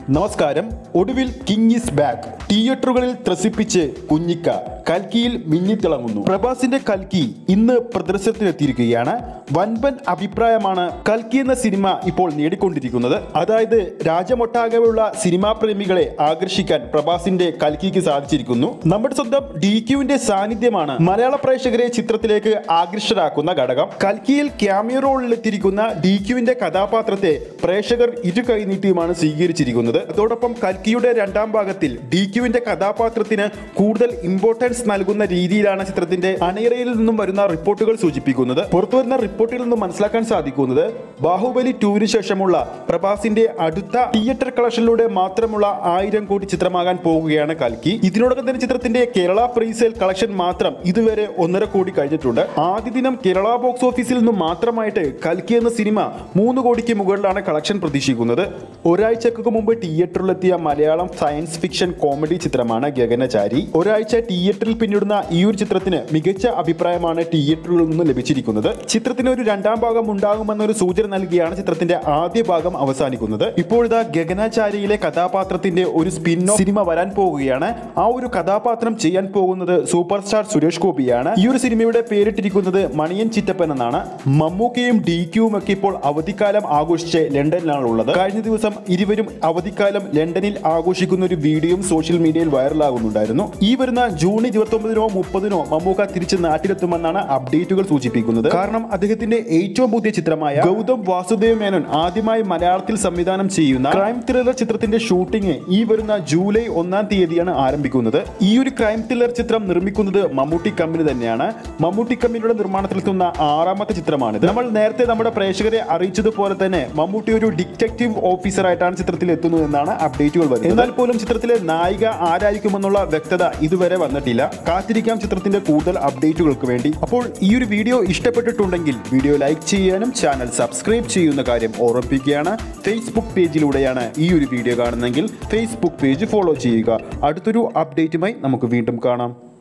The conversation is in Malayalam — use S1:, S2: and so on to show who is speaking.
S1: നമസ്കാരം ഒടുവിൽ കിങ് ഈസ് ബാക്ക് തിയേറ്ററുകളിൽ ത്രസിപ്പിച്ച് കുഞ്ഞിക്ക കൽക്കിയിൽ മിന്നിത്തിളങ്ങുന്നു പ്രഭാസിന്റെ കൽക്കി ഇന്ന് പ്രദർശനത്തിലെത്തിയിരിക്കുകയാണ് വൻപൻ അഭിപ്രായമാണ് കൽക്കി എന്ന സിനിമ ഇപ്പോൾ നേടിക്കൊണ്ടിരിക്കുന്നത് അതായത് രാജ്യമൊട്ടാകെയുള്ള സിനിമാ പ്രേമികളെ ആകർഷിക്കാൻ പ്രഭാസിന്റെ കൽക്കിക്ക് സാധിച്ചിരിക്കുന്നു നമ്മുടെ സ്വന്തം ഡി ക്യുവിന്റെ സാന്നിധ്യമാണ് മലയാള പ്രേക്ഷകരെ ചിത്രത്തിലേക്ക് ആകർഷരാക്കുന്ന ഘടകം കൽക്കിയിൽ ക്യാമിയോ റോളിലെത്തിയിരിക്കുന്ന ഡി ക്യുവിന്റെ കഥാപാത്രത്തെ പ്രേക്ഷകർ ഇരു കൈനീട്ടിയുമാണ് സ്വീകരിച്ചിരിക്കുന്നത് അതോടൊപ്പം കൽക്കിയുടെ രണ്ടാം ഭാഗത്തിൽ ഡി ക്യുവിന്റെ കഥാപാത്രത്തിന് കൂടുതൽ ഇമ്പോർട്ടൻസ് നൽകുന്ന രീതിയിലാണ് ചിത്രത്തിന്റെ അണിയറയിൽ നിന്നും വരുന്ന റിപ്പോർട്ടുകൾ സൂചിപ്പിക്കുന്നത് പുറത്തുവരുന്ന റിപ്പോർട്ടിൽ നിന്നും മനസ്സിലാക്കാൻ സാധിക്കുന്നത് ബാഹുബലി ടൂവിന് ശേഷമുള്ള പ്രഭാസിന്റെ അടുത്ത തിയേറ്റർ കളക്ഷനിലൂടെ മാത്രമുള്ള ആയിരം കോടി ചിത്രമാകാൻ പോകുകയാണ് കൽക്കി ഇതിനോടകം തന്നെ ചിത്രത്തിന്റെ കേരള പ്രീസെയിൽ കളക്ഷൻ മാത്രം ഇതുവരെ ഒന്നര കോടി കഴിഞ്ഞിട്ടുണ്ട് ആദ്യ ദിനം കേരള ബോക്സ് ഓഫീസിൽ നിന്നും മാത്രമായിട്ട് കൽക്കി എന്ന സിനിമ മൂന്ന് കോടിക്ക് മുകളിലാണ് കളക്ഷൻ പ്രതീക്ഷിക്കുന്നത് ഒരാഴ്ചക്ക് മുമ്പ് തിയേറ്ററിലെത്തിയ മലയാളം സയൻസ് ഫിക്ഷൻ കോമഡി ചിത്രമാണ് ഗഗനചാരി ഒരാഴ്ച തിയേറ്ററിൽ പിന്നിടുന്ന ഈ ഒരു ചിത്രത്തിന് മികച്ച അഭിപ്രായമാണ് തിയേറ്ററുകളിൽ നിന്ന് ലഭിച്ചിരിക്കുന്നത് ചിത്രത്തിന് ഒരു രണ്ടാം ഭാഗം ഉണ്ടാകുമെന്നൊരു സൂചന നൽകിയാണ് ചിത്രത്തിന്റെ ആദ്യ ഭാഗം അവസാനിക്കുന്നത് ഇപ്പോഴിതാ ഗഗനാചാരിയിലെ കഥാപാത്രത്തിന്റെ ഒരു സ്പിൻ സിനിമ വരാൻ പോവുകയാണ് ആ ഒരു കഥാപാത്രം ചെയ്യാൻ പോകുന്നത് സൂപ്പർ സ്റ്റാർ സുരേഷ് ഗോപിയാണ് ഈ ഒരു സിനിമയുടെ പേരിട്ടിരിക്കുന്നത് മണിയൻ ചിറ്റപ്പൻ എന്നാണ് മമ്മൂക്കയും ഡി ക്യുവും ഒക്കെ ഇപ്പോൾ അവധിക്കാലം ആഘോഷിച്ച് ലണ്ടനിലാണ് ഉള്ളത് കഴിഞ്ഞ ദിവസം ഇരുവരും അവധിക്കാലം ലണ്ടനിൽ ആഘോഷിക്കുന്ന ഒരു വീഡിയോയും സോഷ്യൽ മീഡിയയിൽ വൈറലാകുന്നുണ്ടായിരുന്നു ഈ വരുന്ന ജൂൺ ഇരുപത്തി ഒമ്പതിനോ മുപ്പതിനോ മമ്മൂക്ക തിരിച്ച് നാട്ടിലെത്തുമെന്നാണ് അപ്ഡേറ്റുകൾ സൂചിപ്പിക്കുന്നത് കാരണം അദ്ദേഹത്തിന്റെ ഏറ്റവും പുതിയ ചിത്രമായ ഗൗതം വാസുദേവ് മേനോൻ ആദ്യമായി മലയാളത്തിൽ സംവിധാനം ചെയ്യുന്ന ക്രൈം ത്രില്ലർ ചിത്രത്തിന്റെ ഷൂട്ടിംഗ് ഈ വരുന്ന ജൂലൈ ഒന്നാം തീയതിയാണ് ആരംഭിക്കുന്നത് ഈ ഒരു ക്രൈം ത്രില്ലർ ചിത്രം നിർമ്മിക്കുന്നത് മമ്മൂട്ടി കമ്പനി തന്നെയാണ് മമ്മൂട്ടി കമ്പനിയുടെ നിർമ്മാണത്തിലെത്തുന്ന ആറാമത്തെ ചിത്രമാണിത് നമ്മൾ നേരത്തെ നമ്മുടെ പ്രേക്ഷകരെ അറിയിച്ചതുപോലെ തന്നെ മമ്മൂട്ടി ഒരു ഡിറ്റക്റ്റീവ് ഓഫീസറായിട്ടാണ് ചിത്രത്തിൽ എത്തുന്നത് എന്നാണ് അപ്ഡേറ്റുകൾ വരുന്നത് എന്നാൽ പോലും ചിത്രത്തിലെ നായിക ആരായിരിക്കുമെന്നുള്ള വ്യക്തത ഇതുവരെ വന്നിട്ടില്ല കാത്തിരിക്കാം ചിത്രത്തിന്റെ കൂടുതൽ അപ്ഡേറ്റുകൾക്ക് വേണ്ടി അപ്പോൾ ഈ ഒരു വീഡിയോ ഇഷ്ടപ്പെട്ടിട്ടുണ്ടെങ്കിൽ വീഡിയോ ലൈക്ക് ചെയ്യാനും ചാനൽ സബ്സ്ക്രൈബ് ചെയ്യുന്ന കാര്യം ഓർമ്മിപ്പിക്കുകയാണ് ഫേസ്ബുക്ക് പേജിലൂടെയാണ് ഈ ഒരു വീഡിയോ കാണുന്നതെങ്കിൽ ഫേസ്ബുക്ക് പേജ് ഫോളോ ചെയ്യുക അടുത്തൊരു അപ്ഡേറ്റുമായി നമുക്ക് വീണ്ടും കാണാം